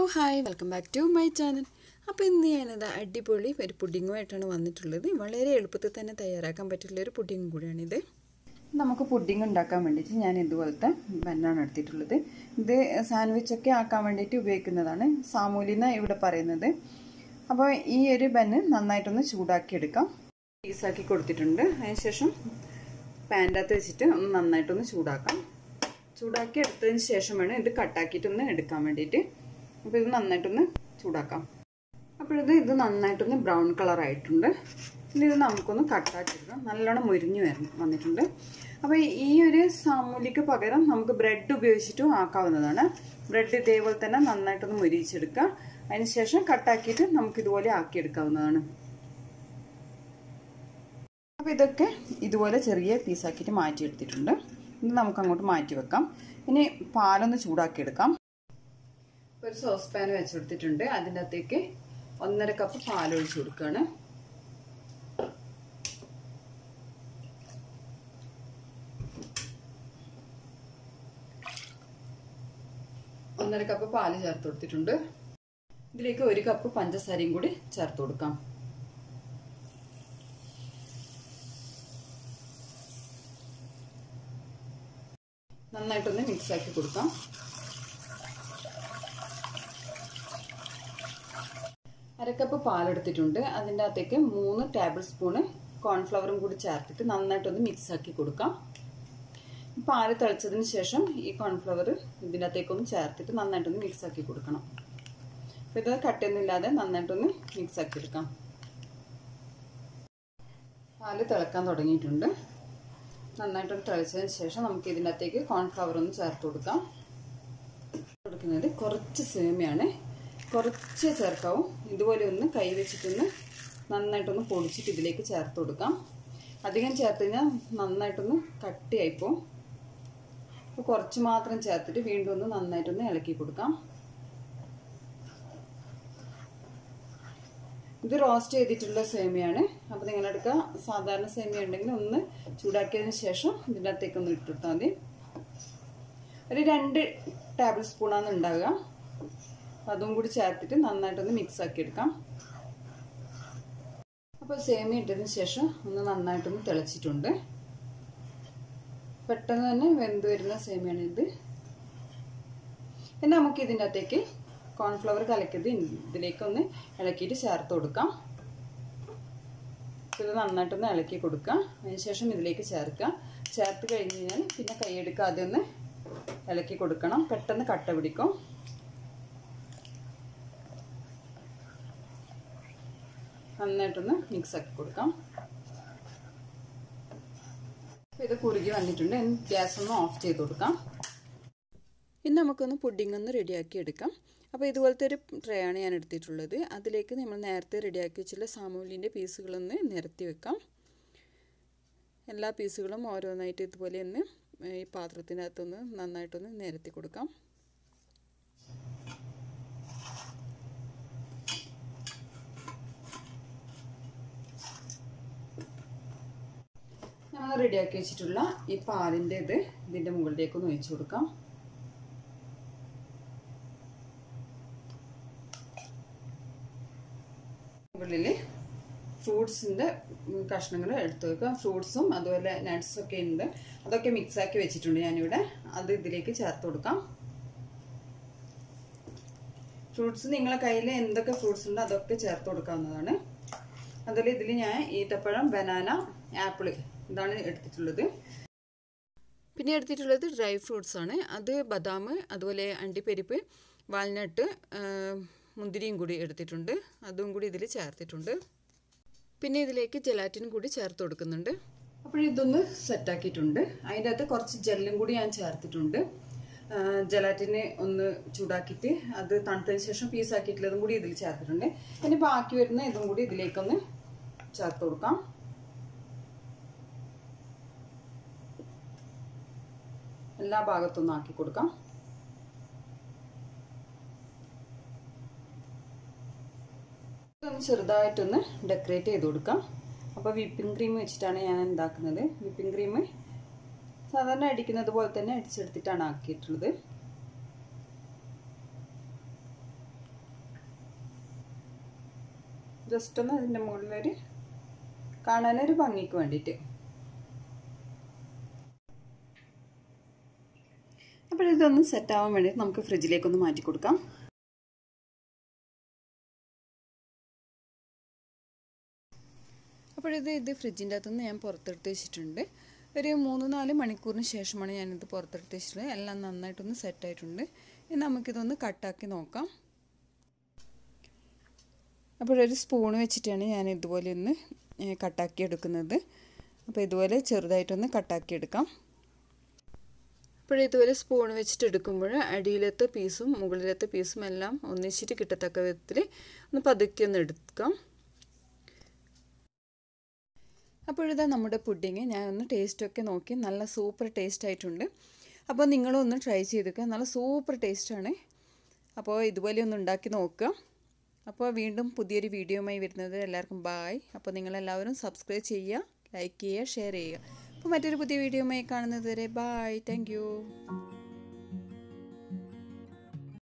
hi welcome back to my channel അപ്പോൾ ഇന്ന് ഞാനത് അടിപൊളി ഒരു പുഡിങ്ങുമായിട്ടാണ് വന്നിട്ടുള്ളത് വളരെ എളുപ്പത്തിൽ തന്നെ തയ്യാറാക്കാൻ പറ്റുള്ള ഒരു പുഡിങ് കൂടിയാണിത് നമുക്ക് പുഡിങ് ഉണ്ടാക്കാൻ വേണ്ടിയിട്ട് ഞാൻ ഇതുപോലത്തെ ബന്നാണ് എടുത്തിട്ടുള്ളത് ഇത് സാൻഡ്വിച്ചൊക്കെ ആക്കാൻ വേണ്ടിയിട്ട് ഉപയോഗിക്കുന്നതാണ് സാമൂലിന ഇവിടെ പറയുന്നത് അപ്പോൾ ഈ ഒരു ബന്ന് നന്നായിട്ടൊന്ന് ചൂടാക്കി എടുക്കാം പീസാക്കി കൊടുത്തിട്ടുണ്ട് അതിനുശേഷം പാൻ്റകത്ത് വെച്ചിട്ട് ഒന്ന് നന്നായിട്ടൊന്ന് ചൂടാക്കാം ചൂടാക്കി എടുത്തതിന് ശേഷം വേണം ഇത് കട്ടാക്കിയിട്ടൊന്ന് എടുക്കാൻ വേണ്ടിയിട്ട് അപ്പോൾ ഇത് നന്നായിട്ടൊന്ന് ചൂടാക്കാം അപ്പോഴത് ഇത് നന്നായിട്ടൊന്ന് ബ്രൗൺ കളർ ആയിട്ടുണ്ട് ഇനി ഇത് നമുക്കൊന്ന് കട്ടാക്കി എടുക്കാം നല്ലോണം മുരിഞ്ഞു വരണം വന്നിട്ടുണ്ട് അപ്പോൾ ഈ ഒരു സാമൂലിക്ക് പകരം നമുക്ക് ബ്രെഡ് ഉപയോഗിച്ചിട്ടും ആക്കാവുന്നതാണ് ബ്രെഡ് ഇതേപോലെ തന്നെ നന്നായിട്ടൊന്ന് മുരിച്ചെടുക്കുക അതിനുശേഷം കട്ടാക്കിയിട്ട് നമുക്ക് ഇതുപോലെ ആക്കിയെടുക്കാവുന്നതാണ് അപ്പോൾ ഇതൊക്കെ ഇതുപോലെ ചെറിയ പീസാക്കിയിട്ട് മാറ്റിയെടുത്തിട്ടുണ്ട് ഇത് നമുക്ക് അങ്ങോട്ട് മാറ്റി വെക്കാം ഇനി പാലൊന്ന് ചൂടാക്കിയെടുക്കാം ഒരു സോസ് പാൻ വെച്ചെടുത്തിട്ടുണ്ട് അതിൻ്റെ അകത്തേക്ക് ഒന്നര കപ്പ് പാൽ ഒഴിച്ചു കൊടുക്കുകയാണ് ഒന്നര കപ്പ് പാല് ചേർത്ത് കൊടുത്തിട്ടുണ്ട് ഇതിലേക്ക് ഒരു കപ്പ് പഞ്ചസാരയും കൂടി ചേർത്ത് കൊടുക്കാം നന്നായിട്ടൊന്ന് മിക്സ് ആക്കി കൊടുക്കാം അരക്കപ്പ് പാലെടുത്തിട്ടുണ്ട് അതിൻ്റെ അകത്തേക്ക് മൂന്ന് ടേബിൾ സ്പൂണ് കോൺഫ്ലവറും കൂടി ചേർത്തിട്ട് നന്നായിട്ടൊന്ന് മിക്സ് ആക്കി കൊടുക്കാം പാല് തിളച്ചതിന് ശേഷം ഈ കോൺഫ്ലവർ ഇതിൻ്റെ അകത്തേക്കൊന്ന് ചേർത്തിട്ട് നന്നായിട്ടൊന്ന് മിക്സ് ആക്കി കൊടുക്കണം അപ്പോൾ ഇത് കട്ടയൊന്നുമില്ലാതെ നന്നായിട്ടൊന്ന് മിക്സ് ആക്കി എടുക്കാം പാല് തിളക്കാൻ തുടങ്ങിയിട്ടുണ്ട് നന്നായിട്ടൊന്ന് തിളച്ചതിന് ശേഷം നമുക്ക് ഇതിൻ്റെ അകത്തേക്ക് കോൺഫ്ലവർ ഒന്ന് ചേർത്ത് കൊടുക്കാം കൊടുക്കുന്നത് കുറച്ച് സേമിയാണ് കുറച്ച് ചേർക്കാവും ഇതുപോലെ ഒന്ന് കൈ വെച്ചിട്ടൊന്ന് നന്നായിട്ടൊന്ന് പൊടിച്ചിട്ട് ഇതിലേക്ക് ചേർത്ത് കൊടുക്കാം അധികം ചേർത്ത് കഴിഞ്ഞാൽ നന്നായിട്ടൊന്ന് കട്ടിയായിപ്പോവും അപ്പോൾ കുറച്ച് മാത്രം ചേർത്തിട്ട് വീണ്ടും ഒന്ന് നന്നായിട്ടൊന്ന് ഇളക്കി കൊടുക്കാം ഇത് റോസ്റ്റ് ചെയ്തിട്ടുള്ള സേമിയാണ് അപ്പോൾ നിങ്ങളെടുക്കുക സാധാരണ സേമിയ ഉണ്ടെങ്കിൽ ഒന്ന് ചൂടാക്കിയതിന് ശേഷം ഇതിൻ്റെ അകത്തേക്ക് ഒന്ന് ഇട്ടുകൊടുത്താൽ മതി ഒരു രണ്ട് ടേബിൾ സ്പൂണാണ് ഉണ്ടാവുക അതും കൂടി ചേർത്തിട്ട് നന്നായിട്ടൊന്ന് മിക്സ് ആക്കി എടുക്കാം അപ്പോൾ സേമിയ ഇട്ടതിന് ശേഷം ഒന്ന് നന്നായിട്ടൊന്ന് തിളച്ചിട്ടുണ്ട് പെട്ടെന്ന് തന്നെ വെന്ത് വരുന്ന സേമിയാണ് ഇത് ഇനി നമുക്ക് ഇതിൻ്റെ അകത്തേക്ക് കോൺഫ്ലവർ കലക്കിയത് ഇതിലേക്കൊന്ന് ഇളക്കിയിട്ട് ചേർത്ത് കൊടുക്കാം ഇത് നന്നായിട്ടൊന്ന് ഇളക്കി കൊടുക്കുക അതിനുശേഷം ഇതിലേക്ക് ചേർക്കുക ചേർത്ത് കഴിഞ്ഞ് കഴിഞ്ഞാൽ പിന്നെ കൈയെടുക്കാതെ ഒന്ന് ഇളക്കി കൊടുക്കണം പെട്ടെന്ന് കട്ട പിടിക്കും നന്നായിട്ടൊന്ന് മിക്സ് ആക്കി കൊടുക്കാം ഇത് കുറുകി വന്നിട്ടുണ്ട് ഗ്യാസ് ഒന്ന് ഓഫ് ചെയ്ത് കൊടുക്കാം ഇനി നമുക്കൊന്ന് പുഡിംഗ് ഒന്ന് റെഡിയാക്കി എടുക്കാം അപ്പോൾ ഇതുപോലത്തെ ഒരു ട്രേ ആണ് ഞാൻ എടുത്തിട്ടുള്ളത് അതിലേക്ക് നമ്മൾ നേരത്തെ റെഡിയാക്കി വെച്ചുള്ള സാമൂലിൻ്റെ പീസുകളൊന്ന് നിരത്തി വെക്കാം എല്ലാ പീസുകളും ഓരോന്നായിട്ട് ഇതുപോലെ ഒന്ന് ഈ പാത്രത്തിനകത്തൊന്ന് നന്നായിട്ടൊന്ന് നിരത്തി കൊടുക്കാം നമ്മൾ റെഡിയാക്കി വെച്ചിട്ടുള്ള ഈ പാലിൻ്റെ ഇത് ഇതിൻ്റെ മുകളിലേക്ക് ഒന്ന് ഒഴിച്ചു കൊടുക്കാം മുകളിൽ ഫ്രൂട്ട്സിൻ്റെ കഷ്ണങ്ങൾ എടുത്ത് വെക്കുക ഫ്രൂട്ട്സും അതുപോലെ നട്ട്സൊക്കെ ഉണ്ട് അതൊക്കെ മിക്സാക്കി വെച്ചിട്ടുണ്ട് ഞാനിവിടെ അത് ഇതിലേക്ക് ചേർത്ത് കൊടുക്കാം ഫ്രൂട്ട്സ് നിങ്ങളെ കയ്യിൽ എന്തൊക്കെ ഫ്രൂട്ട്സ് ഉണ്ടോ അതൊക്കെ ചേർത്ത് കൊടുക്കാവുന്നതാണ് അതുപോലെ ഇതിൽ ഞാൻ ഈത്തപ്പഴം ബനാന ആപ്പിൾ ഇതാണ് എടുത്തിട്ടുള്ളത് പിന്നെ എടുത്തിട്ടുള്ളത് ഡ്രൈ ഫ്രൂട്ട്സ് ആണ് അത് ബദാം അതുപോലെ അണ്ടിപ്പരിപ്പ് വാൽനട്ട് മുന്തിരിയും കൂടി എടുത്തിട്ടുണ്ട് അതും കൂടി ഇതിൽ ചേർത്തിട്ടുണ്ട് പിന്നെ ഇതിലേക്ക് ജലാറ്റിൻ കൂടി ചേർത്ത് കൊടുക്കുന്നുണ്ട് അപ്പോൾ ഇതൊന്ന് സെറ്റാക്കിയിട്ടുണ്ട് അതിൻ്റെ അകത്ത് കുറച്ച് ജെല്ലും കൂടി ഞാൻ ചേർത്തിട്ടുണ്ട് ജലാറ്റിന് ഒന്ന് ചൂടാക്കിയിട്ട് അത് തണുത്തതിന് ശേഷം പീസാക്കിയിട്ടുള്ളതും കൂടി ഇതിൽ ചേർത്തിട്ടുണ്ട് ഇനി ബാക്കി വരുന്ന ഇതും കൂടി ഇതിലേക്കൊന്ന് ചേർത്ത് കൊടുക്കാം എല്ലാ ഭാഗത്തൊന്നും ആക്കി കൊടുക്കാം ഇതൊന്ന് ചെറുതായിട്ടൊന്ന് ഡെക്കറേറ്റ് ചെയ്ത് കൊടുക്കാം അപ്പോൾ വിപ്പിംഗ് ക്രീം വെച്ചിട്ടാണ് ഞാൻ ഉണ്ടാക്കുന്നത് വിപ്പിംഗ് ക്രീം സാധാരണ അടിക്കുന്നത് പോലെ തന്നെ അടിച്ചെടുത്തിട്ടാണ് ആക്കിയിട്ടുള്ളത് ജസ്റ്റ് ഒന്ന് അതിൻ്റെ മുകളിലൊരു കാണാനൊരു ഭംഗിക്ക് വേണ്ടിയിട്ട് അപ്പോൾ ഇതൊന്ന് സെറ്റ് ആവാൻ വേണ്ടിയിട്ട് നമുക്ക് ഫ്രിഡ്ജിലേക്കൊന്ന് മാറ്റി കൊടുക്കാം അപ്പോഴിത് ഇത് ഫ്രിഡ്ജിൻ്റെ അകത്തുനിന്ന് ഞാൻ പുറത്തെടുത്ത് വെച്ചിട്ടുണ്ട് ഒരു മൂന്ന് നാല് മണിക്കൂറിന് ശേഷമാണ് ഞാനിത് പുറത്തെടുത്ത് വെച്ചിട്ടുള്ളത് എല്ലാം നന്നായിട്ടൊന്ന് സെറ്റായിട്ടുണ്ട് ഇനി നമുക്കിതൊന്ന് കട്ടാക്കി നോക്കാം അപ്പോഴൊരു സ്പൂൺ വെച്ചിട്ടാണ് ഞാൻ ഇതുപോലെ ഒന്ന് കട്ടാക്കി എടുക്കുന്നത് അപ്പോൾ ഇതുപോലെ ചെറുതായിട്ടൊന്ന് കട്ടാക്കി എടുക്കാം അപ്പോൾ ഇതുപോലെ സ്പൂൺ വെച്ചിട്ട് എടുക്കുമ്പോൾ അടിയിലത്തെ പീസും മുകളിലത്തെ പീസും എല്ലാം ഒന്നിച്ചിട്ട് കിട്ടത്തക്ക വിധത്തിൽ ഒന്ന് പതുക്കി ഒന്ന് എടുക്കാം അപ്പോഴിതാ നമ്മുടെ പുഡിങ് ഞാൻ ഒന്ന് ടേസ്റ്റൊക്കെ നോക്കി നല്ല സൂപ്പർ ടേസ്റ്റ് ആയിട്ടുണ്ട് അപ്പോൾ നിങ്ങളൊന്ന് ട്രൈ ചെയ്തൊക്കെ നല്ല സൂപ്പർ ടേസ്റ്റാണ് അപ്പോൾ ഇതുപോലെ ഒന്ന് ഉണ്ടാക്കി നോക്കുക അപ്പോൾ വീണ്ടും പുതിയൊരു വീഡിയോയുമായി വരുന്നത് എല്ലാവർക്കും ബായ് അപ്പോൾ നിങ്ങളെല്ലാവരും സബ്സ്ക്രൈബ് ചെയ്യുക ലൈക്ക് ചെയ്യുക ഷെയർ ചെയ്യുക അപ്പോൾ മറ്റൊരു പുതിയ വീഡിയോയുമായി കാണുന്നത് വരെ ബായ് താങ്ക്